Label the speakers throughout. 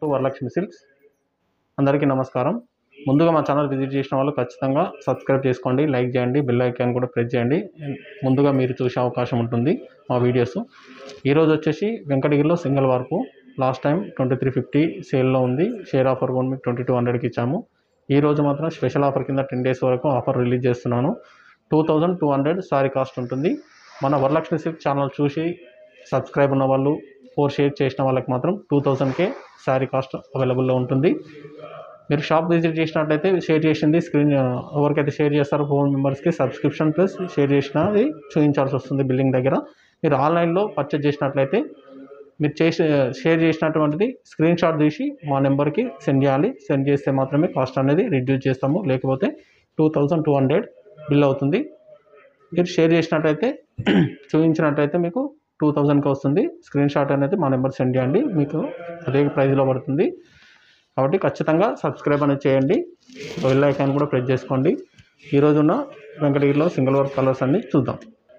Speaker 1: To Varalakshmi silks అందరికీ నమస్కారం ముందుగా మా ఛానల్ విజిట్ చేసిన వాళ్ళు ఖచ్చితంగా సబ్స్క్రైబ్ చేసుకోండి లైక్ చేయండి బెల్ ఐకాన్ కూడా ప్రెస్ చేయండి ముందుగా మీరు చూసే అవకాశం ఉంటుంది మా వీడియోస్ ఈరోజు వచ్చేసి వెంకటగిరిలో సింగిల్ వరకు last time twenty three fifty సేల్లో ఉంది షేర్ ఆఫర్ కూడా మీకు ట్వంటీ టూ హండ్రెడ్కి ఇచ్చాము ఈ రోజు మాత్రం స్పెషల్ ఆఫర్ కింద టెన్ డేస్ వరకు ఆఫర్ రిలీజ్ చేస్తున్నాను two thousand two hundred sari cost ఉంటుంది మన వరలక్ష్మి సిల్క్ ఛానల్ చూసి సబ్స్క్రైబ్ ఉన్న వాళ్ళు ఫోర్ షేర్ చేసిన వాళ్ళకి మాత్రం టూ థౌజండ్కే శారీ కాస్ట్ అవైలబుల్లో ఉంటుంది మీరు షాప్ విజిట్ చేసినట్లయితే షేర్ చేసింది స్క్రీన్ ఎవరికైతే షేర్ చేస్తారో ఫోర్ మెంబర్స్కి సబ్స్క్రిప్షన్ ప్లస్ షేర్ చేసినది చూపించాల్సి వస్తుంది బిల్లింగ్ దగ్గర మీరు ఆన్లైన్లో పర్చేజ్ చేసినట్లయితే మీరు చేసి షేర్ చేసినటువంటిది స్క్రీన్ షాట్ తీసి మా నెంబర్కి సెండ్ చేయాలి సెండ్ చేస్తే మాత్రమే కాస్ట్ అనేది రిడ్యూస్ చేస్తాము లేకపోతే two thousand two hundred bill అవుతుంది మీరు షేర్ చేసినట్లయితే చూపించినట్లయితే మీకు టూ థౌజండ్కి వస్తుంది స్క్రీన్ షాట్ అనేది మా నెంబర్ సెండ్ చేయండి మీకు అదే ప్రైస్లో పడుతుంది కాబట్టి ఖచ్చితంగా సబ్స్క్రైబ్ అనేది చేయండి బెల్ ఐకాన్ కూడా ప్రెస్ చేసుకోండి ఈరోజు ఉన్న వెంకటగిరిలో సింగిల్ వర్క్ కలర్స్ అన్ని చూద్దాం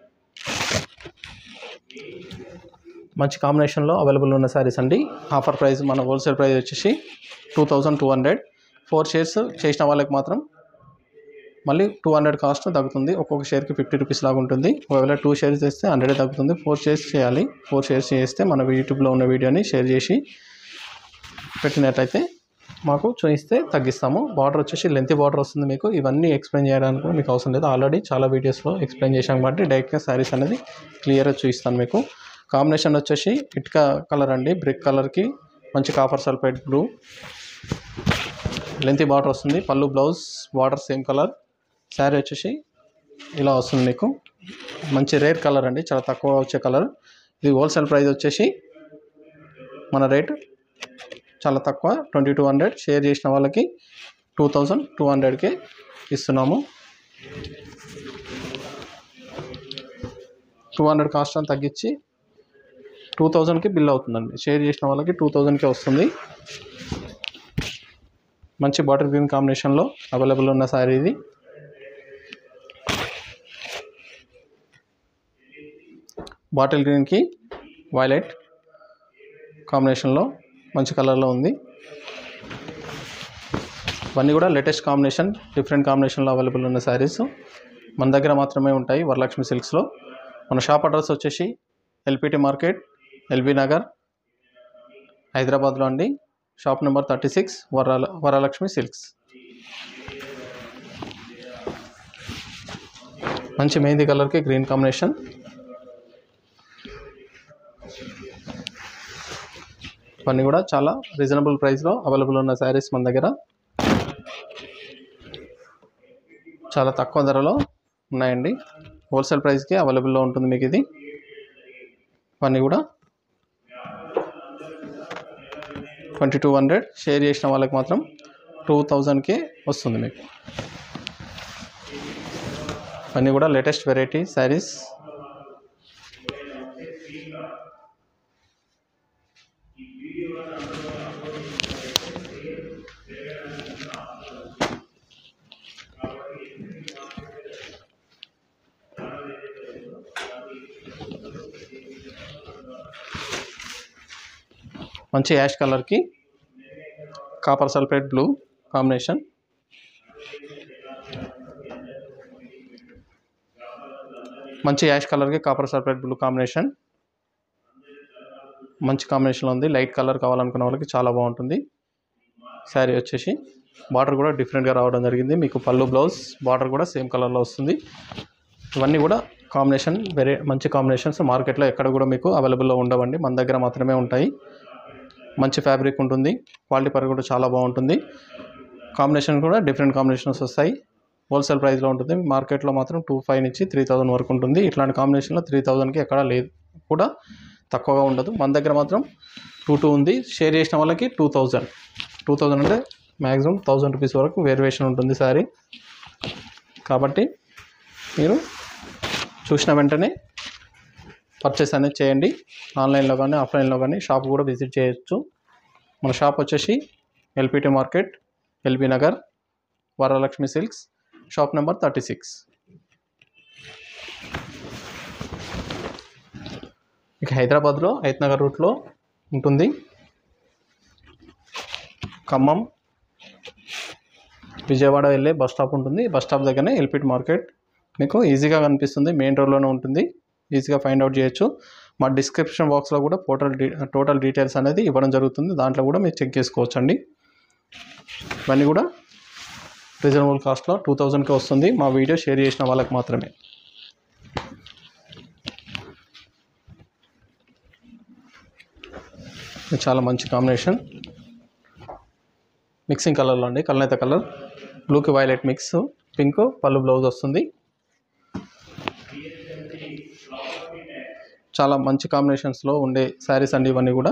Speaker 1: మంచి కాంబినేషన్లో అవైలబుల్ ఉన్న శారీస్ అండి ఆఫర్ ప్రైస్ మన హోల్సేల్ ప్రైస్ వచ్చేసి two thousand two hundred four shares చేసిన వాళ్ళకి మాత్రం మళ్ళీ టూ హండ్రెడ్ కాస్ట్ తగ్గుతుంది ఒక్కొక్క షేర్కి ఫిఫ్టీ రూపీస్ లాగా ఉంటుంది ఒకవేళ టూ షేర్స్ చేస్తే హండ్రెడ్ తగ్గుతుంది ఫోర్ షేర్స్ చేయాలి ఫోర్ షేర్స్ చేస్తే మన యూట్యూబ్లో ఉన్న వీడియోని షేర్ చేసి పెట్టినట్లయితే మాకు చూపిస్తే తగ్గిస్తాము బార్డర్ వచ్చేసి లెంత్ బార్డర్ వస్తుంది మీకు ఇవన్నీ ఎక్స్ప్లెయిన్ చేయడానికి కూడా మీకు అవసరం లేదు ఆల్రెడీ చాలా వీడియోస్లో ఎక్స్ప్లెయిన్ చేశాం కాబట్టి డైరెక్ట్గా శారీస్ అనేది క్లియర్గా చూపిస్తాను మీకు కాంబినేషన్ వచ్చేసి ఇటుక కలర్ అండి బ్రిక్ కలర్కి మంచి copper sulphide blue length border వస్తుంది పళ్ళు blouse border same colour sari వచ్చేసి ఇలా వస్తుంది మీకు మంచి రేర్ కలర్ అండి చాలా తక్కువ వచ్చే కలర్ ఇది హోల్సేల్ ప్రైస్ వచ్చేసి మన రేట్ చాలా తక్కువ ట్వంటీ టూ హండ్రెడ్ షేర్ చేసిన వాళ్ళకి టూ థౌజండ్ టూ హండ్రెడ్కే ఇస్తున్నాము టూ హండ్రెడ్ కాస్ట్ అని తగ్గించి టూ థౌజండ్కి బిల్ అవుతుందండి షేర్ చేసిన వాళ్ళకి టూ థౌజండ్కే వస్తుంది మంచి బాటిల్ గ్రీన్ కాంబినేషన్లో అవైలబుల్ ఉన్న శారీ ఇది బాటిల్ గ్రీన్కి వైలెట్ కాంబినేషన్లో మంచి కలర్లో ఉంది ఇవన్నీ కూడా లేటెస్ట్ కాంబినేషన్ డిఫరెంట్ కాంబినేషన్లో అవైలబుల్ ఉన్న శారీస్ మన దగ్గర మాత్రమే ఉంటాయి వరలక్ష్మి సిల్క్స్లో మన షాప్ అడ్రస్ వచ్చేసి ఎల్పిటి మార్కెట్ ఎల్బీ నగర్ హైదరాబాద్లో అండి షాప్ నెంబర్ థర్టీ సిక్స్ వర వరలక్ష్మి సిల్క్స్ మంచి మెహందీ కలర్కి గ్రీన్ కాంబినేషన్ ఇవన్నీ కూడా చాలా రీజనబుల్ ప్రైస్లో అవైలబుల్ ఉన్న శారీస్ మన దగ్గర చాలా తక్కువ ధరలో ఉన్నాయండి హోల్సేల్ ప్రైస్కి అవైలబుల్లో ఉంటుంది మీకు ఇది ఇవన్నీ కూడా ట్వంటీ టూ హండ్రెడ్ షేర్ చేసిన వాళ్ళకి మాత్రం టూ థౌజండ్కి వస్తుంది మీకు ఇవన్నీ కూడా లేటెస్ట్ వెరైటీ శారీస్ మంచి యాష్ కలర్కి కాపర్ సల్ఫేట్ బ్లూ కాంబినేషన్ మంచి యాష్ కలర్కి కాపర్ సల్ఫేట్ బ్లూ కాంబినేషన్ మంచి కాంబినేషన్లో ఉంది లైట్ కలర్ కావాలనుకున్న వాళ్ళకి చాలా బాగుంటుంది శారీ వచ్చేసి బార్డర్ కూడా డిఫరెంట్గా రావడం జరిగింది మీకు పళ్ళు బ్లౌజ్ బార్డర్ కూడా సేమ్ కలర్లో వస్తుంది ఇవన్నీ కూడా కాంబినేషన్ వేరే మంచి కాంబినేషన్స్ మార్కెట్లో ఎక్కడ కూడా మీకు అవైలబుల్లో ఉండవండి మన దగ్గర మాత్రమే ఉంటాయి మంచి ఫ్యాబ్రిక్ ఉంటుంది క్వాలిటీ పరంగా కూడా చాలా బాగుంటుంది కాంబినేషన్ కూడా డిఫరెంట్ కాంబినేషన్స్ వస్తాయి హోల్సేల్ ప్రైస్లో ఉంటుంది మార్కెట్లో మాత్రం టూ ఫైవ్ నుంచి త్రీ థౌజండ్ వరకు ఉంటుంది ఇట్లాంటి కాంబినేషన్లో త్రీ థౌజండ్కి ఎక్కడ లేదు కూడా తక్కువగా ఉండదు మన దగ్గర మాత్రం టూ టూ ఉంది షేర్ చేసిన వాళ్ళకి టూ థౌజండ్ టూ థౌజండ్ అంటే మ్యాక్సిమం థౌజండ్ రూపీస్ వరకు వేరియేషన్ ఉంటుంది శారీ కాబట్టి మీరు చూసిన వెంటనే పర్చేస్ అనేది చేయండి ఆన్లైన్లో కానీ ఆఫ్లైన్లో కానీ షాప్ కూడా విజిట్ చేయొచ్చు మన షాప్ వచ్చేసి LPT market LB Nagar Varalakshmi silks shop number thirty six ఇక హైదరాబాద్లో హైత్ నగర్ రూట్లో ఉంటుంది ఖమ్మం విజయవాడ వెళ్ళే బస్ స్టాప్ ఉంటుంది బస్ స్టాప్ దగ్గరనే ఎల్పిట్ మార్కెట్ మీకు ఈజీగా కనిపిస్తుంది మెయిన్ రోడ్లోనే ఉంటుంది ఈజీగా ఫైండ్ అవుట్ చేయొచ్చు మా డిస్క్రిప్షన్ బాక్స్లో కూడా టోటల్ డీ టోటల్ డీటెయిల్స్ అనేది ఇవ్వడం జరుగుతుంది దాంట్లో కూడా మీరు చెక్ చేసుకోవచ్చు అండి ఇవన్నీ కూడా రీజనబుల్ కాస్ట్లో టూ థౌజండ్కి వస్తుంది మా వీడియో షేర్ చేసిన వాళ్ళకి మాత్రమే ఇది చాలా మంచి కాంబినేషన్ మిక్సింగ్ కలర్లో అండి కల్నేత కలర్ బ్లూకి వైలెట్ మిక్స్ పింక్ పళ్ళు బ్లౌజ్ వస్తుంది చాలా మంచి కాంబినేషన్స్లో ఉండే శారీస్ అండి ఇవన్నీ కూడా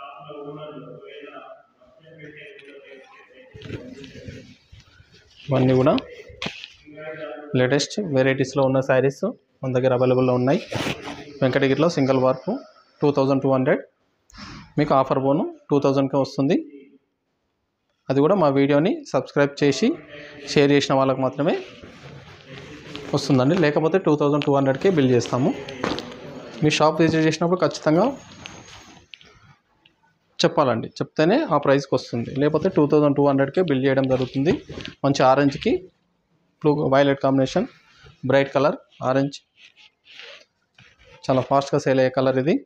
Speaker 1: ఇవన్నీ కూడా లేటెస్ట్ వెరైటీస్లో ఉన్న శారీస్ మన దగ్గర అవైలబుల్లో ఉన్నాయి వెంకటగిరిలో single warp two thousand two hundred మీకు ఆఫర్ బోను టూ థౌజండ్కే వస్తుంది అది కూడా మా వీడియోని సబ్స్క్రైబ్ చేసి షేర్ చేసిన వాళ్ళకి మాత్రమే వస్తుందండి లేకపోతే టూ థౌజండ్ టూ హండ్రెడ్కే బిల్ చేస్తాము మీ షాప్ విజిట్ చేసినప్పుడు ఖచ్చితంగా చెప్పాలండి చెప్తేనే ఆ ప్రైస్కి వస్తుంది లేకపోతే టూ థౌజండ్ టూ హండ్రెడ్కే బిల్ చేయడం జరుగుతుంది మంచి ఆరెంజ్కి blue violet combination bright colour orange చాలా ఫాస్ట్గా సేల్ అయ్యే కలర్ ఇది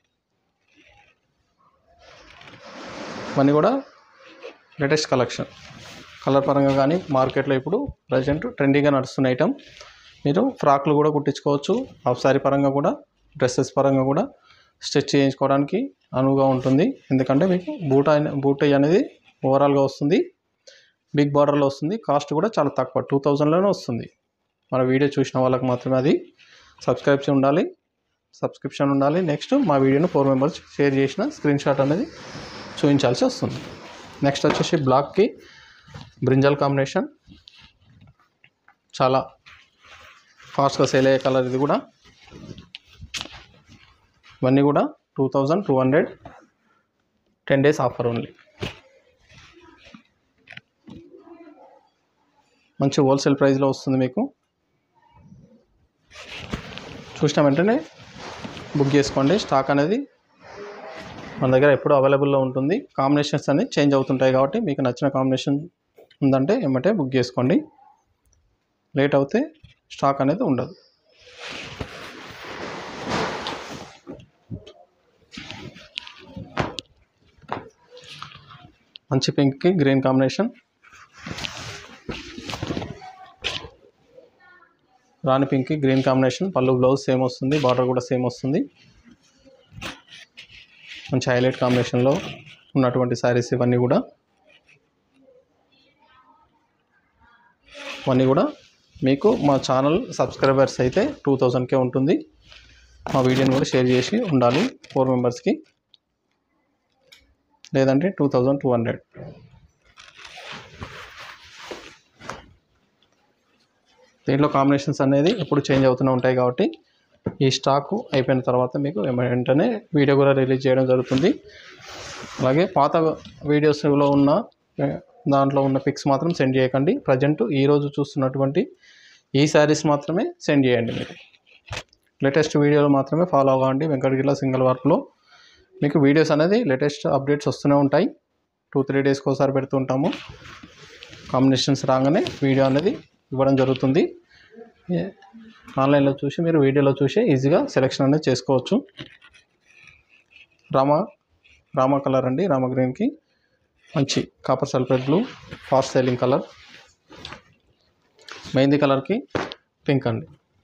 Speaker 1: ఇవన్నీ కూడా లేటెస్ట్ కలెక్షన్ కలర్ పరంగా కానీ మార్కెట్లో ఇప్పుడు ప్రజెంట్ ట్రెండీగా నడుస్తున్న ఐటమ్ మీరు ఫ్రాక్లు కూడా కుట్టించుకోవచ్చు హాఫ్ సారీ పరంగా కూడా డ్రెస్సెస్ పరంగా కూడా స్టిచ్ చేయించుకోవడానికి అనువుగా ఉంటుంది ఎందుకంటే మీకు బూట బూట అనేది ఓవరాల్గా వస్తుంది బిగ్ బార్డర్లో వస్తుంది కాస్ట్ కూడా చాలా తక్కువ టూ థౌజండ్లోనే వస్తుంది మన వీడియో చూసిన వాళ్ళకి మాత్రమే అది సబ్స్క్రిప్షన్ ఉండాలి సబ్స్క్రిప్షన్ ఉండాలి నెక్స్ట్ మా వీడియోని ఫోర్ మెంబర్స్ షేర్ చేసిన స్క్రీన్ షాట్ అనేది చూపించాల్సి వస్తుంది నెక్స్ట్ వచ్చేసి బ్లాక్కి బ్రింజల్ కాంబినేషన్ చాలా ఫాస్ట్గా సేల్ అయ్యే కలర్ ఇది కూడా ఇవన్నీ కూడా two thousand two hundred ten days offer only మంచి హోల్సేల్ ప్రైస్లో వస్తుంది మీకు చూసిన వెంటనే బుక్ చేసుకోండి స్టాక్ అనేది మన దగ్గర ఎప్పుడు అవైలబుల్లో ఉంటుంది కాంబినేషన్స్ అనేవి చేంజ్ అవుతుంటాయి కాబట్టి మీకు నచ్చిన కాంబినేషన్ ఉందంటే ఏమంటే బుక్ చేసుకోండి లేట్ అవుతే స్టాక్ అనేది ఉండదు మంచి పింక్కి గ్రీన్ కాంబినేషన్ రాణి పింక్కి గ్రీన్ కాంబినేషన్ పళ్ళు బ్లౌజ్ సేమ్ వస్తుంది బార్డర్ కూడా సేమ్ వస్తుంది మంచి హైలైట్ కాంబినేషన్లో ఉన్నటువంటి శారీస్ ఇవన్నీ కూడా ఇవన్నీ కూడా మీకు మా ఛానల్ సబ్స్క్రైబర్స్ అయితే టూ థౌజండ్కే ఉంటుంది మా వీడియోని కూడా షేర్ చేసి ఉండాలి ఫోర్ మెంబర్స్కి లేదంటే టూ థౌజండ్ టూ హండ్రెడ్ దీంట్లో కాంబినేషన్స్ అనేది ఎప్పుడు చేంజ్ అవుతూనే ఉంటాయి కాబట్టి ఈ స్టాకు అయిపోయిన తర్వాత మీకు వెంటనే వీడియో కూడా రిలీజ్ చేయడం జరుగుతుంది అలాగే పాత వీడియోస్లో ఉన్న దాంట్లో ఉన్న పిక్స్ మాత్రం సెండ్ చేయకండి ప్రజెంట్ ఈరోజు చూస్తున్నటువంటి ఈ శారీస్ మాత్రమే సెండ్ చేయండి మీరు లేటెస్ట్ వీడియోలు మాత్రమే ఫాలో అవ్వండి వెంకటగిరిలో సింగిల్ వర్క్లో మీకు వీడియోస్ అనేది లేటెస్ట్ అప్డేట్స్ వస్తూనే ఉంటాయి టూ త్రీ డేస్కి ఒకసారి పెడుతుంటాము కాంబినేషన్స్ రాగానే వీడియో అనేది ఇవ్వడం జరుగుతుంది ఏ- ఆన్లైన్లో చూసి మీరు వీడియోలో చూసి ఈజీగా సెలెక్షన్ అనేది చేసుకోవచ్చు రామ రామ కలర్ అండి రామ గ్రీన్కి మంచి copper sulphate blue fast selling colour mehndi కలర్కి పింక్ అండి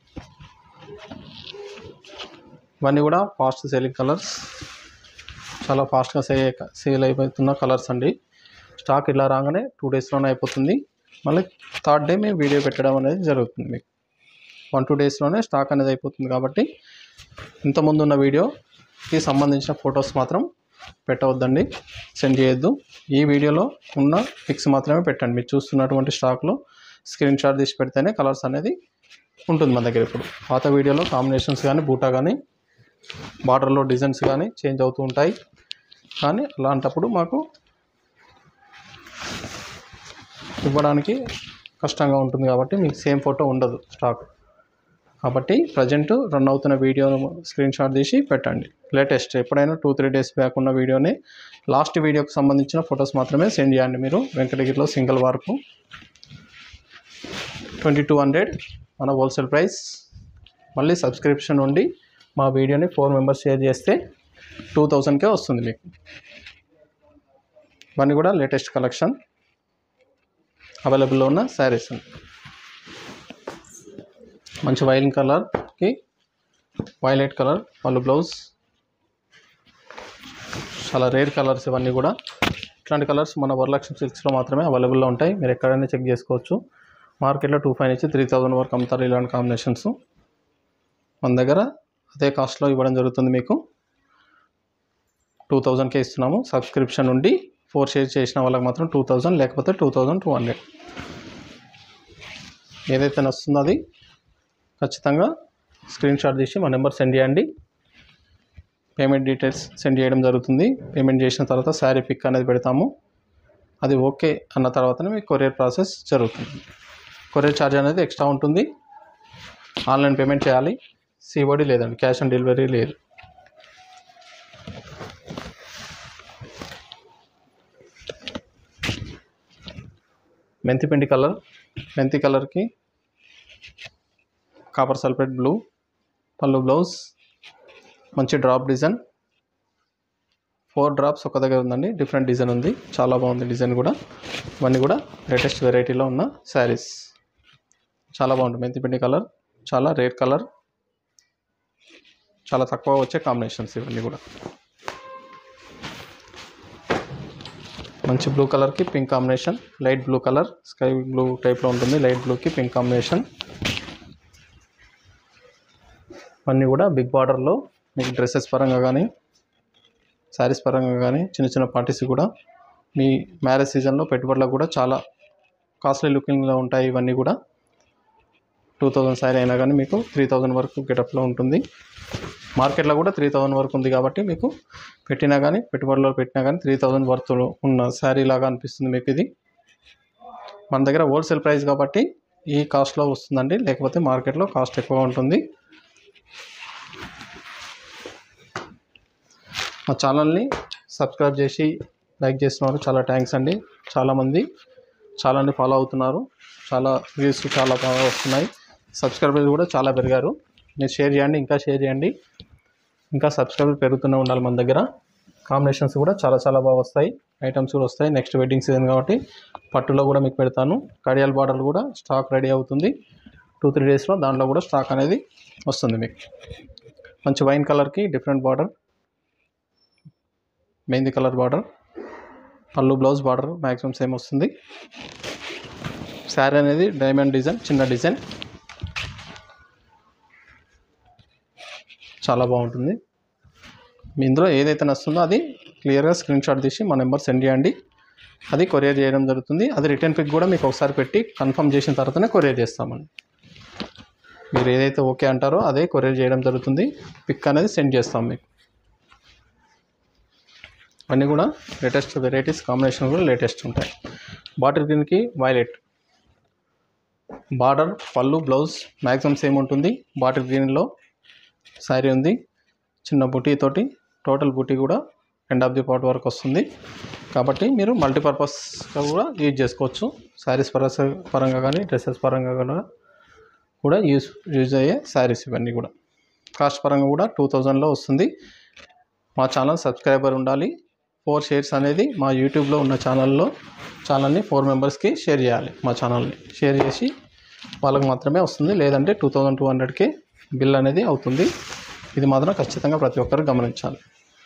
Speaker 1: ఇవన్నీ కూడా ఫాస్ట్ సెల్లింగ్ కలర్స్ చాలా ఫాస్ట్గా సే సేల్ అయిపోతున్న కలర్స్ అండి స్టాక్ ఇలా రాగానే టూ డేస్లోనే అయిపోతుంది మళ్ళీ థర్డ్ డే మేము వీడియో పెట్టడం అనేది జరుగుతుంది మీకు వన్ టూ డేస్లోనే స్టాక్ అనేది అయిపోతుంది కాబట్టి ఇంతకుముందు ఉన్న వీడియోకి సంబంధించిన ఫొటోస్ మాత్రం పెట్టవద్దండి సెండ్ చేయొద్దు ఈ వీడియోలో ఉన్న పిక్స్ మాత్రమే పెట్టండి మీరు చూస్తున్నటువంటి స్టాక్లో స్క్రీన్ షాట్ తీసి పెడితేనే కలర్స్ అనేది ఉంటుంది మన దగ్గర ఇప్పుడు పాత వీడియోలో కాంబినేషన్స్ కానీ బూటా కానీ బార్డర్లో డిజైన్స్ కానీ చేంజ్ అవుతూ ఉంటాయి కానీ అలాంటప్పుడు మాకు ఇవ్వడానికి కష్టంగా ఉంటుంది కాబట్టి మీకు సేమ్ ఫోటో ఉండదు స్టాక్ కాబట్టి ప్రజెంట్ రన్ అవుతున్న వీడియోను స్క్రీన్ షాట్ తీసి పెట్టండి లేటెస్ట్ ఎప్పుడైనా టూ త్రీ డేస్ బ్యాక్ ఉన్న వీడియోని లాస్ట్ వీడియోకి సంబంధించిన ఫొటోస్ మాత్రమే సెండ్ చేయండి మీరు వెంకటగిరిలో single warp twenty two hundred మన హోల్సేల్ ప్రైస్ మళ్ళీ సబ్స్క్రిప్షన్ ఉండి మా వీడియోని ఫోర్ మెంబర్స్ షేర్ చేస్తే టూ థౌజండ్కే వస్తుంది మీకు ఇవన్నీ కూడా లేటెస్ట్ కలెక్షన్ అవైలబుల్లో ఉన్న శారీస్ మంచి వైన్ కలర్కి వైలెట్ కలర్ వాళ్ళు బ్లౌజ్ చాలా రేర్ కలర్స్ ఇవన్నీ కూడా ఇట్లాంటి కలర్స్ మన వరలక్ష్మి సిల్క్స్లో మాత్రమే అవైలబుల్లో ఉంటాయి మీరు ఎక్కడైనా చెక్ చేసుకోవచ్చు మార్కెట్లో టూ ఫైవ్ నుంచి త్రీ థౌజండ్ వరకు అమ్ముతారు ఇలాంటి కాంబినేషన్స్ మన దగ్గర అదే కాస్ట్లో ఇవ్వడం జరుగుతుంది మీకు టూ థౌజండ్కే ఇస్తున్నాము సబ్స్క్రిప్షన్ ఉండి ఫోర్ షేర్ చేసిన వాళ్ళకి మాత్రం టూ థౌజండ్ లేకపోతే టూ థౌజండ్ టూ హండ్రెడ్ ఏదైతే వస్తుందో అది ఖచ్చితంగా స్క్రీన్ షాట్ తీసి మా నెంబర్ సెండ్ చేయండి పేమెంట్ డీటెయిల్స్ సెండ్ చేయడం జరుగుతుంది పేమెంట్ చేసిన తర్వాత శారీ పిక్ అనేది పెడతాము అది ఓకే అన్న తర్వాతనే మీకు కొరియర్ ప్రాసెస్ జరుగుతుంది కొరియర్ ఛార్జ్ అనేది ఎక్స్ట్రా ఉంటుంది ఆన్లైన్ పేమెంట్ చేయాలి సిఓడి లేదండి క్యాష్ ఆన్ డెలివరీ లేదు మెంతి పిండి కలర్ మెంతి కలర్కి కాపర్ సల్ఫేట్ బ్లూ పళ్ళు బ్లౌజ్ మంచి డ్రాప్ డిజైన్ ఫోర్ డ్రాప్స్ ఒక దగ్గర ఉందండి డిఫరెంట్ డిజైన్ ఉంది చాలా బాగుంది డిజైన్ కూడా ఇవన్నీ కూడా లేటెస్ట్ వెరైటీలో ఉన్న శారీస్ చాలా బాగుంటుంది మెంతిపిండి కలర్ చాలా రేర్ కలర్ చాలా తక్కువ వచ్చే కాంబినేషన్స్ ఇవన్నీ కూడా మంచి బ్లూ కలర్కి pink combination light blue colour sky blue టైప్లో ఉంటుంది లైట్ బ్లూకి పింక్ కాంబినేషన్ అన్నీ కూడా బిగ్ బార్డర్లో మీకు డ్రెస్సెస్ పరంగా కానీ శారీస్ పరంగా కానీ చిన్న చిన్న పార్టీస్ కూడా మీ మ్యారేజ్ సీజన్లో పెట్టుబడులకు కూడా చాలా కాస్ట్లీ లుకింగ్లో ఉంటాయి ఇవన్నీ కూడా టూ థౌజండ్ శారీ అయినా కానీ మీకు త్రీ థౌజండ్ వరకు గెటప్లో ఉంటుంది మార్కెట్లో కూడా త్రీ థౌజండ్ వరకు ఉంది కాబట్టి మీకు పెట్టినా కానీ పెట్టుబడిలో పెట్టినా కానీ త్రీ థౌజండ్ వర్త్ ఉన్న శారీ లాగా అనిపిస్తుంది మీకు ఇది మన దగ్గర హోల్సేల్ ప్రైస్ కాబట్టి ఈ కాస్ట్లో వస్తుందండి లేకపోతే మార్కెట్లో కాస్ట్ ఎక్కువ ఉంటుంది మా ఛానల్ని సబ్స్క్రైబ్ చేసి లైక్ చేస్తున్నారు చాలా థ్యాంక్స్ అండి చాలామంది చాలామంది ఫాలో అవుతున్నారు చాలా వ్యూస్ చాలా బాగా వస్తున్నాయి సబ్స్క్రైబర్స్ కూడా చాలా పెరిగారు మీరు షేర్ చేయండి ఇంకా షేర్ చేయండి ఇంకా సబ్స్క్రైబర్ పెరుగుతూనే ఉండాలి మన దగ్గర కాంబినేషన్స్ కూడా చాలా చాలా బాగా వస్తాయి ఐటమ్స్ కూడా వస్తాయి నెక్స్ట్ వెడ్డింగ్ సీజన్ కాబట్టి పట్టులో కూడా మీకు పెడతాను కడియాల బార్డర్లు కూడా స్టాక్ రెడీ అవుతుంది టూ త్రీ డేస్లో దాంట్లో కూడా స్టాక్ అనేది వస్తుంది మీకు మంచి వైన్ కలర్కి different border mehndi colour border పళ్ళు బ్లౌజ్ బార్డర్ మ్యాక్సిమం సేమ్ వస్తుంది శారీ అనేది డైమండ్ డిజైన్ చిన్న డిజైన్ చాలా బాగుంటుంది మీ ఇందులో ఏదైతే నస్తుందో అది క్లియర్గా స్క్రీన్ షాట్ తీసి మా నెంబర్ సెండ్ చేయండి అది కొరియర్ చేయడం జరుగుతుంది అది రిటర్న్ పిక్ కూడా మీకు ఒకసారి పెట్టి కన్ఫర్మ్ చేసిన తర్వాతనే కొరియర్ చేస్తామండి మీరు ఏదైతే ఓకే అంటారో అదే కొరియర్ చేయడం జరుగుతుంది పిక్ అనేది సెండ్ చేస్తాం మీకు అన్నీ కూడా లేటెస్ట్ వెరైటీస్ కాంబినేషన్ కూడా లేటెస్ట్ ఉంటాయి బాటిల్ గ్రీన్కి వైలెట్ బార్డర్ పళ్ళు బ్లౌజ్ మ్యాక్సిమం సేమ్ ఉంటుంది బాటిల్ గ్రీన్లో శారీ ఉంది చిన్న బుటీ తోటి టోటల్ బుటీ కూడా ఎండ్ ఆఫ్ ది పార్ట్ వరకు వస్తుంది కాబట్టి మీరు మల్టీపర్పస్గా కూడా యూజ్ చేసుకోవచ్చు శారీస్ పరస్ పరంగా కానీ డ్రెస్సెస్ పరంగా కూడా కూడా యూజ్ యూజ్ అయ్యే శారీస్ ఇవన్నీ కూడా కాస్ట్ పరంగా కూడా టూ థౌజండ్లో వస్తుంది మా ఛానల్ సబ్స్క్రైబర్ ఉండాలి ఫోర్ షేర్స్ అనేది మా యూట్యూబ్లో ఉన్న ఛానల్లో ఛానల్ని ఫోర్ మెంబర్స్కి షేర్ చేయాలి మా ఛానల్ని షేర్ చేసి వాళ్ళకి మాత్రమే వస్తుంది లేదంటే టూ థౌజండ్ టూ హండ్రెడ్కి బిల్ అనేది అవుతుంది ఇది మాత్రం ఖచ్చితంగా ప్రతి ఒక్కరు గమనించాలి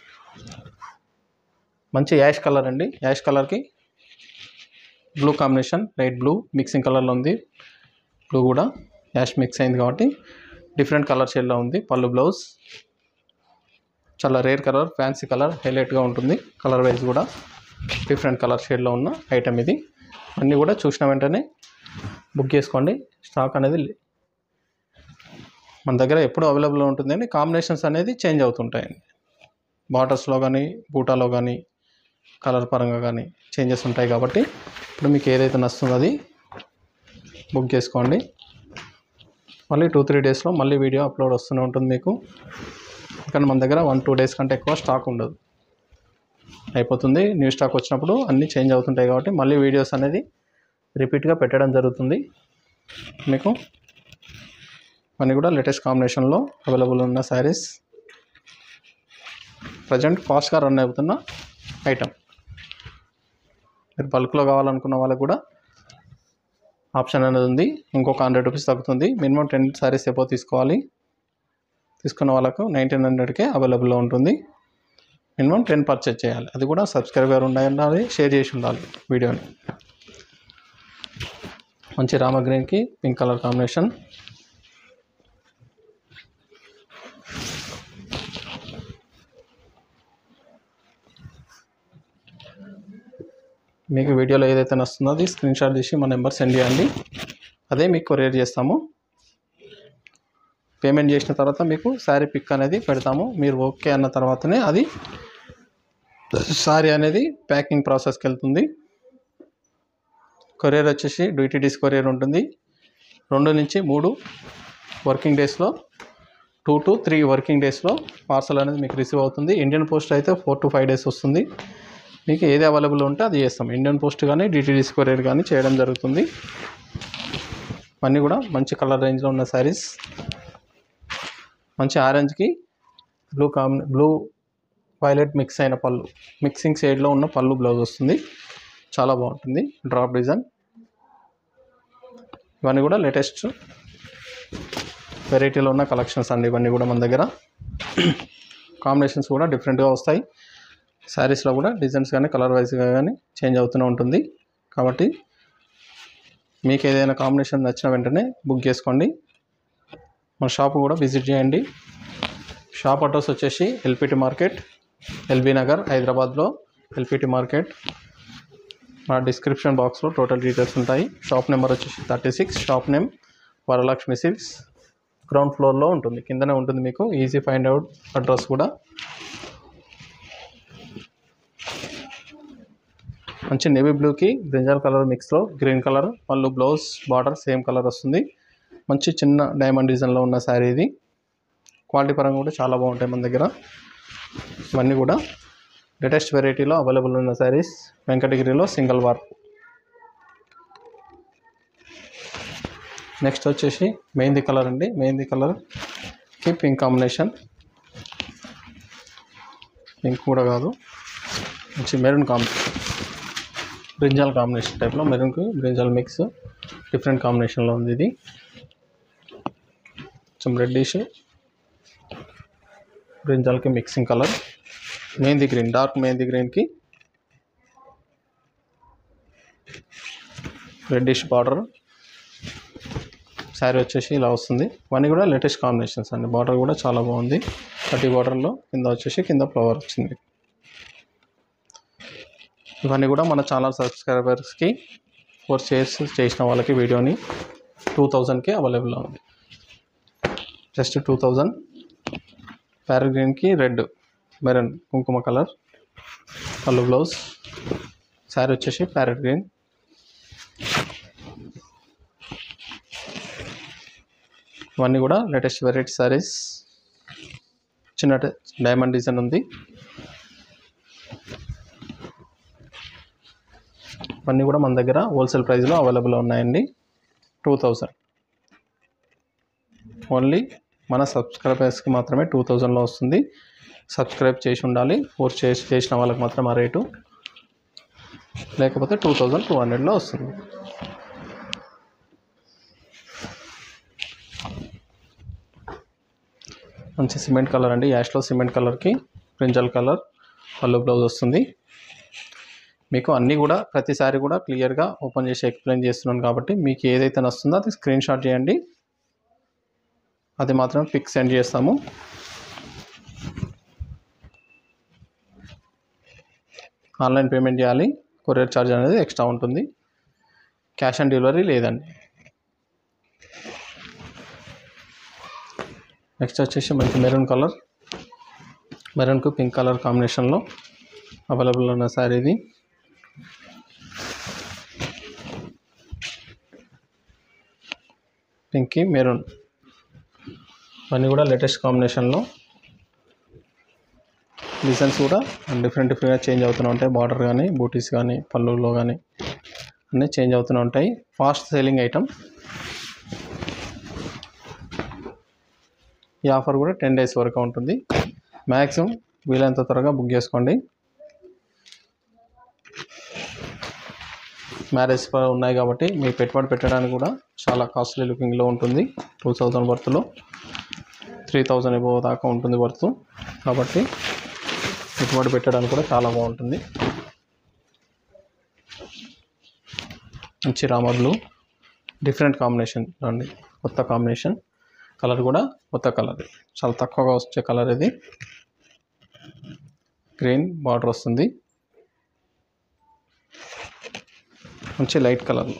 Speaker 1: మంచి యాష్ కలర్ అండి యాష్ కలర్కి blue combination light blue mixing కలర్లో ఉంది బ్లూ కూడా యాష్ మిక్స్ అయింది కాబట్టి డిఫరెంట్ కలర్ షేడ్లో ఉంది పళ్ళు బ్లౌజ్ చాలా రేర్ కలర్ ఫ్యాన్సీ కలర్ హైలైట్గా ఉంటుంది కలర్ వైజ్ కూడా డిఫరెంట్ కలర్ షేడ్లో ఉన్న ఐటమ్ ఇది అన్నీ కూడా చూసిన వెంటనే బుక్ చేసుకోండి స్టాక్ అనేది లే- మన దగ్గర ఎప్పుడు అవైలబుల్ ఉంటుందండి కాంబినేషన్స్ అనేది చేంజ్ అవుతుంటాయండి బాటర్స్లో కానీ బూటాలో కానీ కలర్ పరంగా కానీ చేంజెస్ ఉంటాయి కాబట్టి ఇప్పుడు మీకు ఏదైతే నస్తుందో అది బుక్ చేసుకోండి మళ్ళీ టూ త్రీ డేస్లో మళ్ళీ వీడియో అప్లోడ్ వస్తూనే ఉంటుంది మీకు కానీ మన దగ్గర వన్ టూ డేస్ కంటే ఎక్కువ స్టాక్ ఉండదు అయిపోతుంది న్యూ స్టాక్ వచ్చినప్పుడు అన్నీ చేంజ్ అవుతుంటాయి కాబట్టి మళ్ళీ వీడియోస్ అనేది రిపీట్గా పెట్టడం జరుగుతుంది మీకు అన్నీ కూడా లేటెస్ట్ కాంబినేషన్లో అవైలబుల్ ఉన్న శారీస్ ప్రజెంట్ ఫాస్ట్గా రన్ అవుతున్న ఐటమ్ మీరు బల్క్లో కావాలనుకున్న వాళ్ళకి కూడా ఆప్షన్ అనేది ఉంది ఇంకొక హండ్రెడ్ రూపీస్ తగ్గుతుంది మినిమం టెన్ శారీస్ ఎపో తీసుకోవాలి తీసుకున్న వాళ్ళకు నైన్టీన్ హండ్రెడ్కే అవైలబుల్లో ఉంటుంది మినిమం టెన్ పర్చేజ్ చేయాలి అది కూడా సబ్స్క్రైబర్ ఉండాలి షేర్ చేసి ఉండాలి వీడియోని మంచి రామ గ్రీన్కి పింక్ కలర్ కాంబినేషన్ మీకు వీడియోలో ఏదైతే నస్తుందో అది స్క్రీన్ షాట్ తీసి మా నెంబర్ సెండ్ చేయండి అదే మీకు కొరియర్ చేస్తాము పేమెంట్ చేసిన తర్వాత మీకు శారీ పిక్ అనేది పెడతాము మీరు ఓకే అన్న తర్వాతనే అది శారీ అనేది ప్యాకింగ్ ప్రాసెస్కి వెళ్తుంది కొరియర్ వచ్చేసి డిటీడీస్ కొరియర్ ఉంటుంది రెండు నుంచి మూడు వర్కింగ్ డేస్లో టూ టు త్రీ వర్కింగ్ డేస్లో పార్సల్ అనేది మీకు రిసీవ్ అవుతుంది ఇండియన్ పోస్ట్ అయితే ఫోర్ టు ఫైవ్ డేస్ వస్తుంది మీకు ఏది అవైలబుల్ ఉంటే అది చేస్తాం ఇండియన్ పోస్ట్ కానీ డిటీడీస్ కొరియర్ కానీ చేయడం జరుగుతుంది అన్నీ కూడా మంచి కలర్ రేంజ్లో ఉన్న శారీస్ మంచి ఆరెంజ్కి బ్లూ కాంబి బ్లూ వైలెట్ మిక్స్ అయిన పళ్ళు మిక్సింగ్ షేడ్లో ఉన్న పళ్ళు బ్లౌజ్ వస్తుంది చాలా బాగుంటుంది డ్రాప్ డిజైన్ ఇవన్నీ కూడా లేటెస్ట్ వెరైటీలో ఉన్న కలెక్షన్స్ అండి ఇవన్నీ కూడా మన దగ్గర కాంబినేషన్స్ కూడా డిఫరెంట్గా వస్తాయి శారీస్లో కూడా డిజైన్స్ కానీ కలర్ వైజ్గా కానీ చేంజ్ అవుతూనే ఉంటుంది కాబట్టి మీకు ఏదైనా కాంబినేషన్ నచ్చిన వెంటనే బుక్ చేసుకోండి మన షాప్ కూడా విజిట్ చేయండి షాప్ అడ్రస్ వచ్చేసి ఎల్పిటి మార్కెట్ ఎల్బీ నగర్ హైదరాబాద్లో ఎల్పిటి మార్కెట్ మా డిస్క్రిప్షన్ బాక్స్లో టోటల్ డీటెయిల్స్ ఉంటాయి షాప్ నెంబర్ వచ్చేసి thirty six shop name Varalakshmi silks ground ఫ్లోర్లో ఉంటుంది కిందనే ఉంటుంది మీకు ఈజీ ఫైండ్ అవుట్ అడ్రస్ కూడా మంచి నేవీ బ్లూకి బ్రింజాల్ కలర్ మిక్స్లో గ్రీన్ కలర్ పళ్ళు బ్లౌజ్ బార్డర్ సేమ్ కలర్ వస్తుంది మంచి చిన్న డైమండ్ డిజైన్లో ఉన్న శారీ ఇది క్వాలిటీ పరంగా కూడా చాలా బాగుంటాయి మన దగ్గర ఇవన్నీ కూడా లేటెస్ట్ వెరైటీలో అవైలబుల్ ఉన్న శారీస్ వెంకటగిరిలో సింగిల్ వార్ నెక్స్ట్ వచ్చేసి మెహందీ కలర్ అండి మెహందీ కలర్కి పింక్ కాంబినేషన్ పింక్ కూడా కాదు మంచి మెరూన్ కాంబినేషన్ బ్రింజాల్ కాంబినేషన్ టైప్లో మెరూన్కి బ్రింజాల్ మిక్స్ డిఫరెంట్ కాంబినేషన్లో ఉంది ఇది కొంచెం రెడ్డిష్ బ్రింజాల్కి mixing colour mehndi green dark mehndi గ్రీన్కి రెడ్డిష్ బార్డర్ శారీ వచ్చేసి ఇలా వస్తుంది ఇవన్నీ కూడా లేటెస్ట్ కాంబినేషన్స్ అండి బార్డర్ కూడా చాలా బాగుంది థర్టీ బార్డర్లో కింద వచ్చేసి కింద ఫ్లవర్ వచ్చింది ఇవన్నీ కూడా మన ఛానల్ సబ్స్క్రైబర్స్కి ఫోర్ షేర్స్ చేసిన వాళ్ళకి వీడియోని టూ థౌజండ్కి అవైలబుల్లో ఉంది జస్ట్ టూ థౌజండ్ ప్యారెట్ గ్రీన్కి రెడ్ మెరూన్ కుంకుమ కలర్ పళ్ళు బ్లౌజ్ శారీ వచ్చేసి ప్యారెట్ గ్రీన్ ఇవన్నీ కూడా లేటెస్ట్ వెరైటీ శారీస్ చిన్న డైమండ్ డిజైన్ ఉంది ఇవన్నీ కూడా మన దగ్గర హోల్సేల్ ప్రైస్లో అవైలబుల్ ఉన్నాయండి టూ థౌజండ్ ఓన్లీ మన సబ్స్క్రైబర్స్కి మాత్రమే టూ థౌజండ్లో వస్తుంది సబ్స్క్రైబ్ చేసి ఉండాలి ఫోర్ చేసి చేసిన వాళ్ళకి మాత్రం ఆ రేటు లేకపోతే టూ థౌజండ్ టూ హండ్రెడ్లో వస్తుంది మంచి సిమెంట్ కలర్ అండి యాష్లో సిమెంట్ కలర్కి బ్రింజల్ కలర్ పళ్ళు బ్లౌజ్ వస్తుంది మీకు అన్నీ కూడా ప్రతిసారి కూడా క్లియర్గా ఓపెన్ చేసి ఎక్స్ప్లెయిన్ చేస్తున్నాను కాబట్టి మీకు ఏదైతే నస్తుందో అది స్క్రీన్ షాట్ చేయండి అది మాత్రం పిక్ సెండ్ చేస్తాము ఆన్లైన్ పేమెంట్ చేయాలి కొరియర్ ఛార్జ్ అనేది ఎక్స్ట్రా ఉంటుంది క్యాష్ ఆన్ డెలివరీ లేదండి నెక్స్ట్ వచ్చేసి మంచి మెరూన్ కలర్ మెరూన్కు పింక్ కలర్ కాంబినేషన్లో అవైలబుల్ ఉన్న శారీ ఇది పింక్కి మెరూన్ ఇవన్నీ కూడా లేటెస్ట్ కాంబినేషన్లో డిజైన్స్ కూడా డిఫరెంట్ డిఫరెంట్గా చేంజ్ అవుతూనే ఉంటాయి బార్డర్ కానీ బూటీస్ కానీ పళ్ళులో కానీ అన్నీ చేంజ్ అవుతూనే ఉంటాయి ఫాస్ట్ సేలింగ్ ఐటమ్ ఈ ఆఫర్ కూడా టెన్ డేస్ వరకు ఉంటుంది మ్యాక్సిమం వీలైనంత త్వరగా బుక్ చేసుకోండి మ్యారేజ్ ఉన్నాయి కాబట్టి మీ పెట్టుబడి పెట్టడానికి కూడా చాలా కాస్ట్లీ లుకింగ్లో ఉంటుంది టూ థౌజండ్ వర్త్లో త్రీ థౌజండ్ ఎబో దాకా ఉంటుంది వర్త్ కాబట్టి పెట్టుబడి పెట్టడానికి కూడా చాలా బాగుంటుంది మంచి రామ బ్లూ డిఫరెంట్ కాంబినేషన్ అండి కొత్త కాంబినేషన్ కలర్ కూడా కొత్త కలర్ చాలా తక్కువగా వచ్చే కలర్ ఇది గ్రీన్ బార్డర్ వస్తుంది మంచి లైట్ కలర్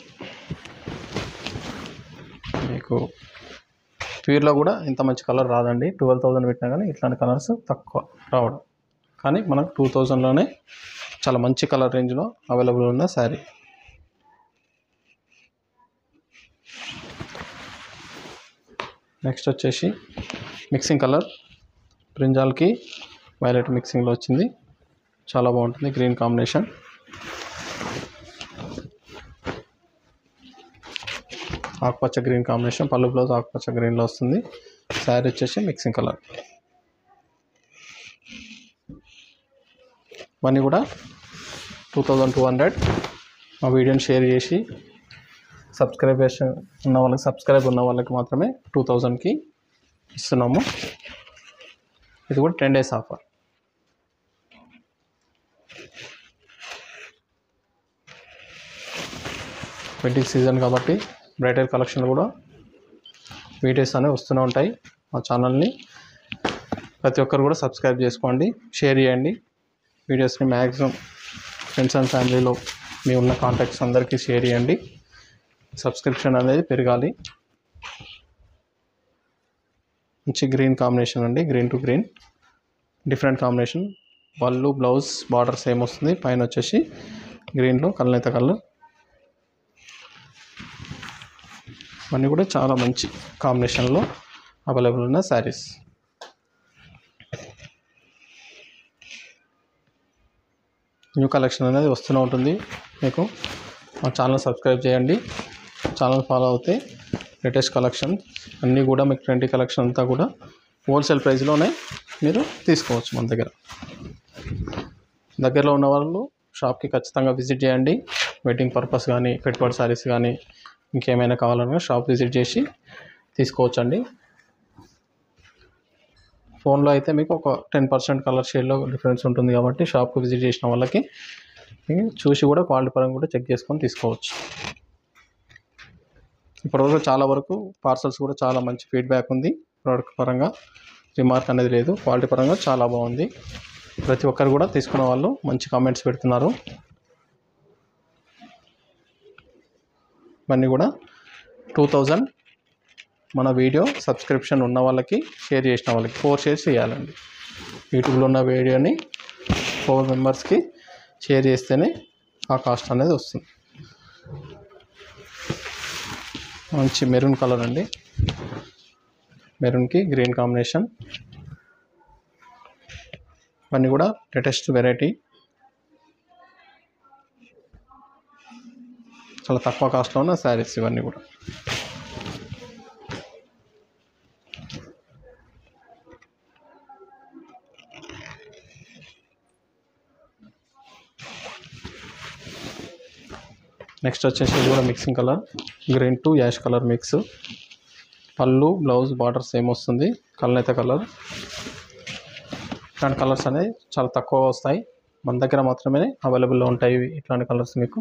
Speaker 1: మీకు ప్యూర్లో కూడా ఇంత మంచి కలర్ రాదండి ట్వెల్వ్ థౌజండ్ పెట్టినా కానీ ఇట్లాంటి కలర్స్ తక్కువ రావడం కానీ మనకు టూ థౌజండ్లోనే చాలా మంచి కలర్ రేంజ్లో అవైలబుల్ ఉన్న శారీ నెక్స్ట్ వచ్చేసి మిక్సింగ్ కలర్ బ్రింజాల్కి వైలెట్ మిక్సింగ్లో వచ్చింది చాలా బాగుంటుంది గ్రీన్ కాంబినేషన్ ఆకుపచ్చ గ్రీన్ కాంబినేషన్ పళ్ళు బ్లౌజ్ ఆకుపచ్చ గ్రీన్లో వస్తుంది శారీ వచ్చేసి మిక్సింగ్ కలర్ ఇవన్నీ కూడా టూ థౌజండ్ టూ హండ్రెడ్ మా వీడియోని షేర్ చేసి సబ్స్క్రైబ్ చేసి ఉన్న వాళ్ళకి సబ్స్క్రైబ్ ఉన్న వాళ్ళకి మాత్రమే టూ థౌజండ్కి ఇస్తున్నాము ఇది కూడా ten days offer wedding season కాబట్టి బ్రైడల్ కలెక్షన్ కూడా వీడియోస్ అనేవి వస్తూనే ఉంటాయి మా ఛానల్ని ప్రతి ఒక్కరు కూడా సబ్స్క్రైబ్ చేసుకోండి షేర్ చేయండి వీడియోస్ని మ్యాక్సిమం ఫ్రెండ్స్ అండ్ ఫ్యామిలీలో మీ ఉన్న కాంటాక్ట్స్ అందరికీ షేర్ చేయండి సబ్స్క్రిప్షన్ అనేది పెరగాలి మంచి గ్రీన్ కాంబినేషన్ అండి green to green different combination పళ్ళు బ్లౌజ్ బార్డర్ సేమ్ వస్తుంది పైన వచ్చేసి గ్రీన్లో కళ్ళనైతే కలర్ ఇవన్నీ కూడా చాలా మంచి కాంబినేషన్లో అవైలబుల్ ఉన్న శారీస్ న్యూ కలెక్షన్ అనేది వస్తూనే ఉంటుంది మీకు మా ఛానల్ సబ్స్క్రైబ్ చేయండి ఛానల్ ఫాలో అవుతే లేటెస్ట్ కలెక్షన్ అన్నీ కూడా మీకు ట్వంటీ కలెక్షన్ అంతా కూడా హోల్సేల్ ప్రైస్లోనే మీరు తీసుకోవచ్చు మన దగ్గర దగ్గరలో ఉన్న వాళ్ళు షాప్కి ఖచ్చితంగా విజిట్ చేయండి వెడ్డింగ్ పర్పస్ కానీ పెట్టుబడి సారీస్ కానీ ఇంకేమైనా కావాలన్నా షాప్ విజిట్ చేసి తీసుకోవచ్చండి ఫోన్లో అయితే మీకు ఒక టెన్ పర్సెంట్ కలర్ షేడ్లో డిఫరెన్స్ ఉంటుంది కాబట్టి షాప్కి విజిట్ చేసిన వాళ్ళకి మీకు చూసి కూడా క్వాలిటీ పరంగా కూడా చెక్ చేసుకొని తీసుకోవచ్చు ఇప్పటివరకు చాలా వరకు పార్సల్స్ కూడా చాలా మంచి ఫీడ్బ్యాక్ ఉంది ప్రోడక్ట్ పరంగా రిమార్క్ అనేది లేదు క్వాలిటీ పరంగా చాలా బాగుంది ప్రతి ఒక్కరు కూడా తీసుకున్న వాళ్ళు మంచి కామెంట్స్ పెడుతున్నారు ఇవన్నీ కూడా టూ థౌజండ్ మన వీడియో సబ్స్క్రిప్షన్ ఉన్న వాళ్ళకి షేర్ చేసిన వాళ్ళకి ఫోర్ షేర్స్ చేయాలండి యూట్యూబ్లో ఉన్న వీడియోని ఫోర్ మెంబర్స్కి షేర్ చేస్తేనే ఆ కాస్ట్ అనేది వస్తుంది మంచి మెరూన్ కలర్ అండి మెరూన్కి గ్రీన్ కాంబినేషన్ ఇవన్నీ కూడా లేటెస్ట్ వెరైటీ చాలా తక్కువ కాస్ట్లో ఉన్న శారీస్ ఇవన్నీ కూడా నెక్స్ట్ వచ్చేసి ఇది కూడా mixing colour green to ash colour mix పళ్ళు బ్లౌజ్ బార్డర్ సేమ్ వస్తుంది కలనైతే కలర్ ఇట్లాంటి కలర్స్ అనేవి చాలా తక్కువ వస్తాయి మన దగ్గర మాత్రమే అవైలబుల్లో ఉంటాయి ఇవి ఇట్లాంటి కలర్స్ మీకు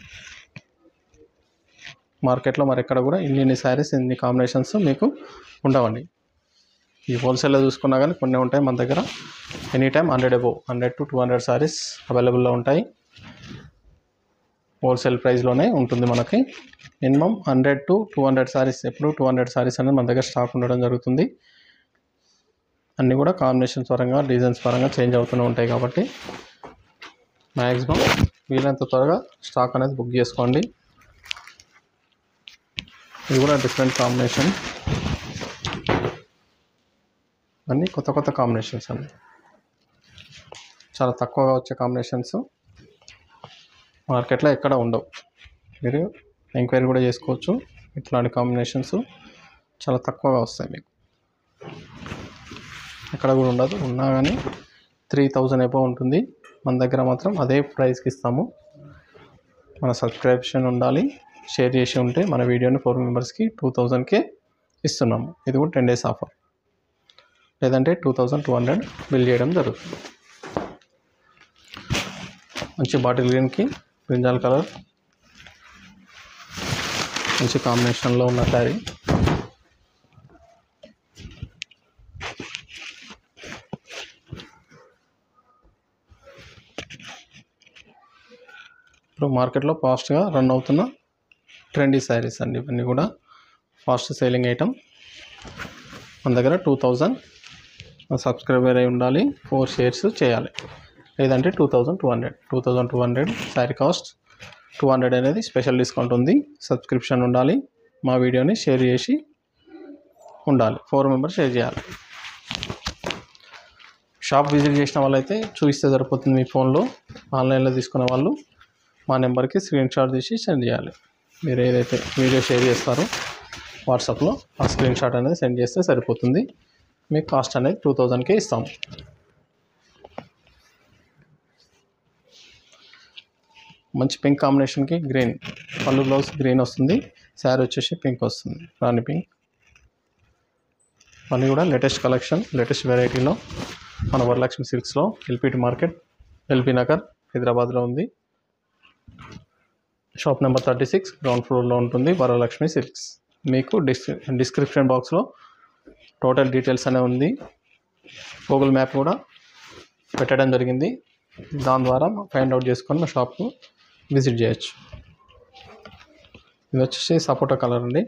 Speaker 1: మార్కెట్లో మరి ఎక్కడ కూడా ఇన్ని ఇన్ని శారీస్ ఇన్ని కాంబినేషన్స్ మీకు ఉండవండి ఈ హోల్సేల్లో చూసుకున్నా కానీ కొన్ని ఉంటాయి మన దగ్గర any time hundred above hundred to two hundred sarees అవైలబుల్లో ఉంటాయి హోల్సేల్ ప్రైస్లోనే ఉంటుంది మనకి minimum hundred to two hundred sarees ఎప్పుడు టూ హండ్రెడ్ సారీస్ అనేది మన దగ్గర స్టాక్ ఉండడం జరుగుతుంది అన్నీ కూడా కాంబినేషన్స్ పరంగా డిజైన్స్ పరంగా చేంజ్ అవుతూనే ఉంటాయి కాబట్టి మ్యాక్సిమం వీలైనంత త్వరగా స్టాక్ అనేది బుక్ చేసుకోండి ఇది కూడా డిఫరెంట్ కాంబినేషన్ అన్నీ కొత్త కొత్త కాంబినేషన్స్ అండి చాలా తక్కువగా వచ్చే కాంబినేషన్స్ మార్కెట్లో ఎక్కడ ఉండవు మీరు ఎంక్వైరీ కూడా చేసుకోవచ్చు ఇట్లాంటి కాంబినేషన్స్ చాలా తక్కువగా వస్తాయి మీకు ఎక్కడ కూడా ఉండదు ఉన్నా కానీ త్రీ థౌజండ్ ఎబో ఉంటుంది మన దగ్గర మాత్రం అదే ప్రైస్కి ఇస్తాము మన సబ్స్క్రిప్షన్ ఉండాలి షేర్ చేసి ఉంటే మన వీడియోని ఫోర్ మెంబర్స్కి టూ థౌజండ్కే ఇస్తున్నాము ఇది కూడా టెన్ డేస్ ఆఫర్ లేదంటే two thousand two hundred bill చేయడం జరుగుతుంది మంచి బాటిల్ గ్రీన్కి బ్రింజాల్ కలర్ మంచి కాంబినేషన్లో ఉన్న శారీ ఇప్పుడు మార్కెట్లో ఫాస్ట్గా రన్ అవుతున్న ట్రెండీ శారీస్ అండి ఇవన్నీ కూడా ఫాస్ట్ సేలింగ్ ఐటమ్ మన దగ్గర టూ థౌజండ్ సబ్స్క్రైబర్ అయి ఉండాలి ఫోర్ షేర్స్ చేయాలి లేదంటే two thousand two hundred two thousand two hundred saree cost two hundred అనేది స్పెషల్ డిస్కౌంట్ ఉంది సబ్స్క్రిప్షన్ ఉండాలి మా వీడియోని షేర్ చేసి ఉండాలి ఫోర్ మెంబర్స్ షేర్ చేయాలి షాప్ విజిట్ చేసిన వాళ్ళైతే చూపిస్తే సరిపోతుంది మీ ఫోన్లో ఆన్లైన్లో తీసుకునే వాళ్ళు మా నెంబర్కి స్క్రీన్ షాట్ తీసి సెండ్ చేయాలి మీరు ఏదైతే వీడియో షేర్ చేస్తారో వాట్సాప్లో ఆ స్క్రీన్ షాట్ అనేది సెండ్ చేస్తే సరిపోతుంది మీకు కాస్ట్ అనేది టూ థౌజండ్కే ఇస్తాము మంచి పింక్ కాంబినేషన్కి గ్రీన్ పళ్ళు బ్లౌజ్ గ్రీన్ వస్తుంది శారీ వచ్చేసి పింక్ వస్తుంది రాణి పింక్ అన్నీ కూడా లేటెస్ట్ కలెక్షన్ లేటెస్ట్ వెరైటీలో మన వరలక్ష్మి సిల్క్స్లో ఎల్పిటి మార్కెట్ ఎల్బీ నగర్ హైదరాబాద్లో ఉంది shop number thirty six ground ఫ్లోర్లో ఉంటుంది వరలక్ష్మి సిల్క్స్ మీకు డిస్ డిస్క్రిప్షన్ బాక్స్లో టోటల్ డీటెయిల్స్ అనే ఉంది గూగుల్ మ్యాప్ కూడా పెట్టడం జరిగింది దాని ద్వారా ఫైండ్ అవుట్ చేసుకొని మా షాప్కు విజిట్ చేయొచ్చు ఇది వచ్చేసి సపోటా కలర్ అండి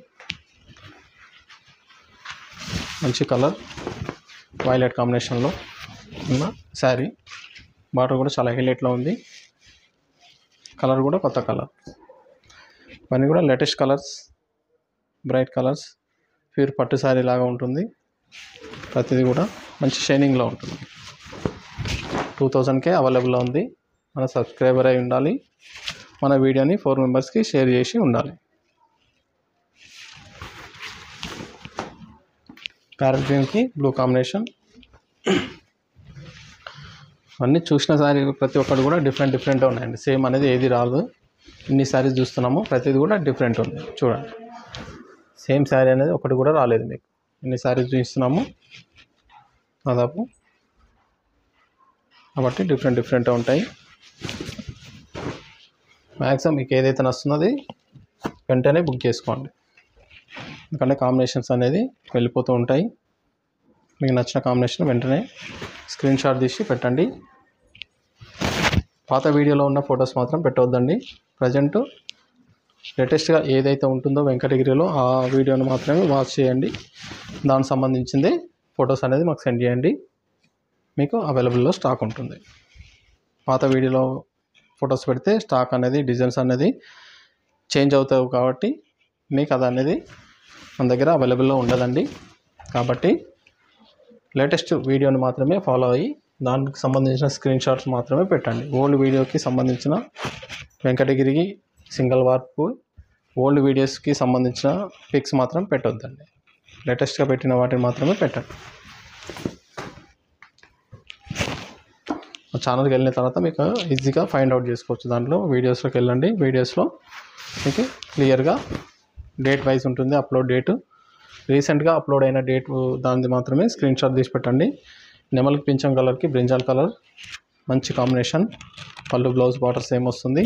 Speaker 1: మంచి కలర్ వైలెట్ కాంబినేషన్లో ఉన్న శారీ బార్డర్ కూడా చాలా హైలైట్లో ఉంది కలర్ కూడా కొత్త కలర్ ఇవన్నీ కూడా latest colours bright colours pure పట్టు శారీ లాగా ఉంటుంది ప్రతిదీ కూడా మంచి షైనింగ్లో ఉంటుంది టూ థౌజండ్కే అవైలబుల్లో ఉంది మన సబ్స్క్రైబర్ అయి ఉండాలి మన వీడియోని ఫోర్ మెంబర్స్కి షేర్ చేసి ఉండాలి ప్యారెట్ గ్రీన్కి బ్లూ కాంబినేషన్ అన్నీ చూసిన సారీ ప్రతి ఒక్కటి కూడా డిఫరెంట్ డిఫరెంట్గా ఉన్నాయండి సేమ్ అనేది ఏది రాదు ఇన్ని సారీస్ చూస్తున్నాము ప్రతిది కూడా డిఫరెంట్ ఉంది చూడండి సేమ్ శారీ అనేది ఒకటి కూడా రాలేదు మీకు ఇన్ని సారీస్ చూస్తున్నాము దాదాపు కాబట్టి డిఫరెంట్ డిఫరెంట్గా ఉంటాయి మ్యాక్సిమం మీకు ఏదైతే నస్తున్నది వెంటనే బుక్ చేసుకోండి ఎందుకంటే కాంబినేషన్స్ అనేది వెళ్ళిపోతూ ఉంటాయి మీకు నచ్చిన కాంబినేషన్ వెంటనే స్క్రీన్ షాట్ తీసి పెట్టండి పాత వీడియోలో ఉన్న ఫొటోస్ మాత్రం పెట్టవద్దండి ప్రజెంట్ లేటెస్ట్గా ఏదైతే ఉంటుందో వెంకటగిరిలో ఆ వీడియోని మాత్రమే వాచ్ చేయండి దానికి సంబంధించిందే ఫొటోస్ అనేది మాకు సెండ్ చేయండి మీకు అవైలబుల్లో స్టాక్ ఉంటుంది పాత వీడియోలో ఫొటోస్ పెడితే స్టాక్ అనేది డిజైన్స్ అనేది చేంజ్ అవుతాయి కాబట్టి మీకు అది అనేది మన దగ్గర అవైలబుల్లో ఉండదండి కాబట్టి లేటెస్ట్ వీడియోని మాత్రమే ఫాలో అయ్యి దానికి సంబంధించిన స్క్రీన్ షాట్స్ మాత్రమే పెట్టండి ఓల్డ్ వీడియోకి సంబంధించిన వెంకటగిరికి సింగిల్ వార్పు ఓల్డ్ వీడియోస్కి సంబంధించిన పిక్స్ మాత్రం పెట్టొద్దండి లేటెస్ట్గా పెట్టిన వాటిని మాత్రమే పెట్టండి మా ఛానల్కి వెళ్ళిన తర్వాత మీకు ఈజీగా ఫైండ్ అవుట్ చేసుకోవచ్చు దాంట్లో వీడియోస్లోకి వెళ్ళండి వీడియోస్లో మీకు క్లియర్గా డేట్ వైజ్ ఉంటుంది అప్లోడ్ డేట్ రీసెంట్గా అప్లోడ్ అయిన డేట్ దానిది మాత్రమే స్క్రీన్ షాట్ తీసి పెట్టండి నెమలికి పింఛం కలర్కి బ్రింజాల్ కలర్ మంచి కాంబినేషన్ పళ్ళు బ్లౌజ్ బార్డర్ సేమ్ వస్తుంది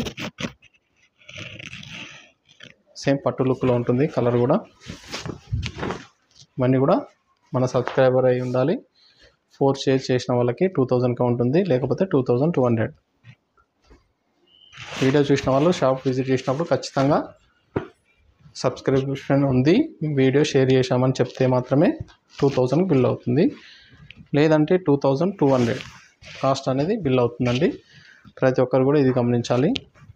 Speaker 1: సేమ్ పట్టు లుక్లో ఉంటుంది కలర్ కూడా ఇవన్నీ కూడా మన సబ్స్క్రైబర్ అయి ఉండాలి ఫోర్ షేర్ చేసిన వాళ్ళకి టూ థౌజండ్గా ఉంటుంది లేకపోతే two thousand two hundred video చూసిన వాళ్ళు షాప్ విజిట్ చేసినప్పుడు ఖచ్చితంగా సబ్స్క్రిప్షన్ ఉంది వీడియో షేర్ చేశామని చెప్తే మాత్రమే టూ థౌజండ్ బిల్ అవుతుంది లేదంటే two thousand two hundred cost అనేది బిల్ అవుతుందండి ప్రతి ఒక్కరు కూడా ఇది గమనించాలి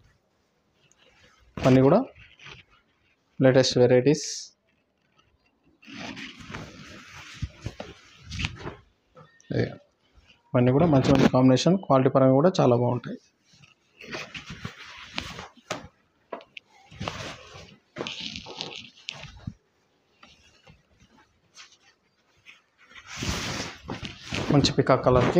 Speaker 1: అన్నీ కూడా లేటెస్ట్ వెరైటీస్ ఇది. ఇవన్నీ కూడా మంచి మంచి కాంబినేషన్ క్వాలిటీ పరంగా కూడా చాలా బాగుంటాయి మంచి పికాక్ కలర్కి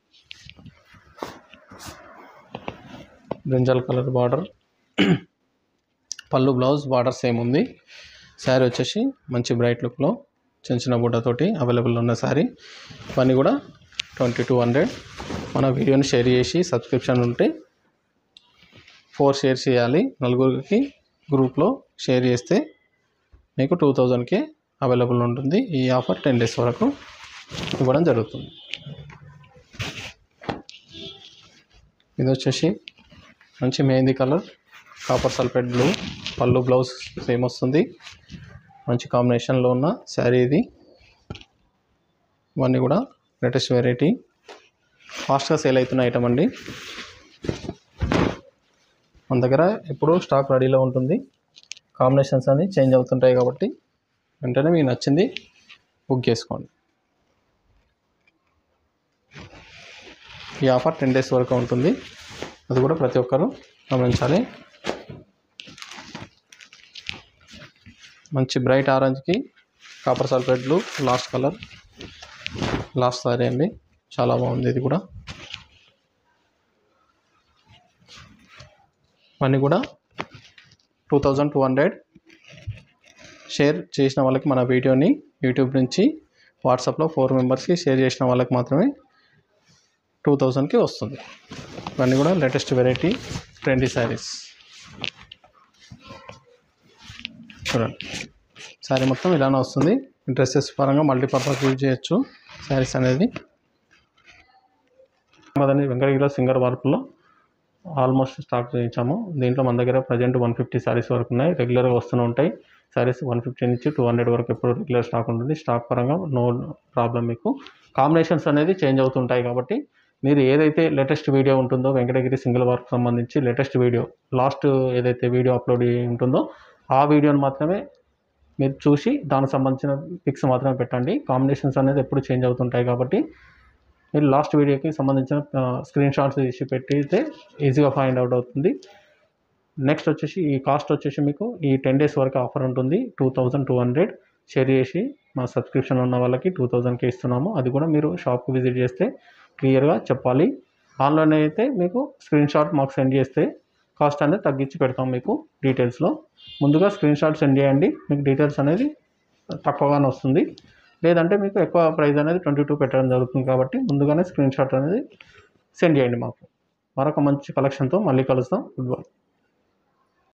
Speaker 1: బ్రింజల్ కలర్ బార్డర్ పళ్ళు బ్లౌజ్ బార్డర్ సేమ్ ఉంది శారీ వచ్చేసి మంచి బ్రైట్ లుక్లో చిన్న చిన్న బుడ్డతోటి అవైలబుల్ ఉన్న శారీ ఇవన్నీ కూడా ట్వంటీ టూ హండ్రెడ్ మన వీడియోని షేర్ చేసి సబ్స్క్రిప్షన్ ఉంటే ఫోర్ షేర్ చేయాలి నలుగురికి గ్రూప్లో షేర్ చేస్తే మీకు టూ థౌజండ్కి అవైలబుల్ ఉంటుంది ఈ ఆఫర్ టెన్ డేస్ వరకు ఇవ్వడం జరుగుతుంది ఇది వచ్చేసి మంచి mehndi colour copper sulphate blue పళ్ళు బ్లౌజ్ సేమ్ వస్తుంది మంచి కాంబినేషన్లో ఉన్న శారీ ఇది ఇవన్నీ కూడా లేటెస్ట్ వెరైటీ ఫాస్ట్గా సేల్ అవుతున్న ఐటమ్ అండి మన దగ్గర ఎప్పుడూ స్టాక్ రెడీలో ఉంటుంది కాంబినేషన్స్ అన్ని చేంజ్ అవుతుంటాయి కాబట్టి వెంటనే మీకు నచ్చింది బుక్ చేసుకోండి ఈ ఆఫర్ టెన్ డేస్ వరకు ఉంటుంది అది కూడా ప్రతి ఒక్కరూ గమనించాలి మంచి బ్రైట్ ఆరెంజ్కి copper sulphate blue last colour last saree అండి చాలా బాగుంది ఇది కూడా ఇవన్నీ కూడా two thousand two hundred share చేసిన వాళ్ళకి మన వీడియోని యూట్యూబ్ నుంచి వాట్సాప్లో ఫోర్ మెంబర్స్కి షేర్ చేసిన వాళ్ళకి మాత్రమే టూ థౌజండ్కి వస్తుంది ఇవన్నీ కూడా లేటెస్ట్ వెరైటీ ట్రెండీ శారీస్ చూడండి శారీ మొత్తం ఇలానే వస్తుంది డ్రెస్సెస్ పరంగా మల్టీపర్పస్ యూజ్ చేయొచ్చు శారీస్ అనేది అదని వెంకటగిరిలో సింగర్ వార్పులో ఆల్మోస్ట్ స్టాక్ చేయించాము దీంట్లో మన దగ్గర ప్రజెంట్ వన్ ఫిఫ్టీ శారీస్ వరకు ఉన్నాయి రెగ్యులర్గా వస్తూనే ఉంటాయి శారీస్ వన్ ఫిఫ్టీ నుంచి టూ హండ్రెడ్ వరకు ఎప్పుడు రెగ్యులర్ స్టాక్ ఉంటుంది స్టాక్ పరంగా నో ప్రాబ్లం మీకు కాంబినేషన్స్ అనేది చేంజ్ అవుతుంటాయి కాబట్టి మీరు ఏదైతే లేటెస్ట్ వీడియో ఉంటుందో వెంకటగిరి సింగిల్ వర్క్ సంబంధించి లేటెస్ట్ వీడియో లాస్ట్ ఏదైతే వీడియో అప్లోడ్ ఉంటుందో ఆ వీడియోని మాత్రమే మీరు చూసి దానికి సంబంధించిన పిక్స్ మాత్రమే పెట్టండి కాంబినేషన్స్ అనేది ఎప్పుడు చేంజ్ అవుతుంటాయి కాబట్టి మీరు లాస్ట్ వీడియోకి సంబంధించిన స్క్రీన్ షాట్స్ తీసి పెట్టితే ఈజీగా ఫైండ్ అవుట్ అవుతుంది నెక్స్ట్ వచ్చేసి ఈ కాస్ట్ వచ్చేసి మీకు ఈ టెన్ డేస్ వరకు ఆఫర్ ఉంటుంది two thousand two hundred share చేసి మా సబ్స్క్రిప్షన్ ఉన్న వాళ్ళకి టూ థౌజండ్కి ఇస్తున్నాము అది కూడా మీరు షాప్కి విజిట్ చేస్తే క్లియర్గా చెప్పాలి ఆన్లైన్ అయితే మీకు స్క్రీన్ షాట్ మాకు సెండ్ చేస్తే కాస్ట్ అనేది తగ్గించి పెడతాం మీకు డీటెయిల్స్లో ముందుగా స్క్రీన్ షాట్ సెండ్ చేయండి మీకు డీటెయిల్స్ అనేది తక్కువగానే వస్తుంది లేదంటే మీకు ఎక్కువ ప్రైస్ అనేది ట్వంటీ టూ పెట్టడం జరుగుతుంది కాబట్టి ముందుగానే స్క్రీన్ షాట్ అనేది సెండ్ చేయండి మాకు మరొక మంచి కలెక్షన్తో మళ్ళీ కలుస్తాం గుడ్ బై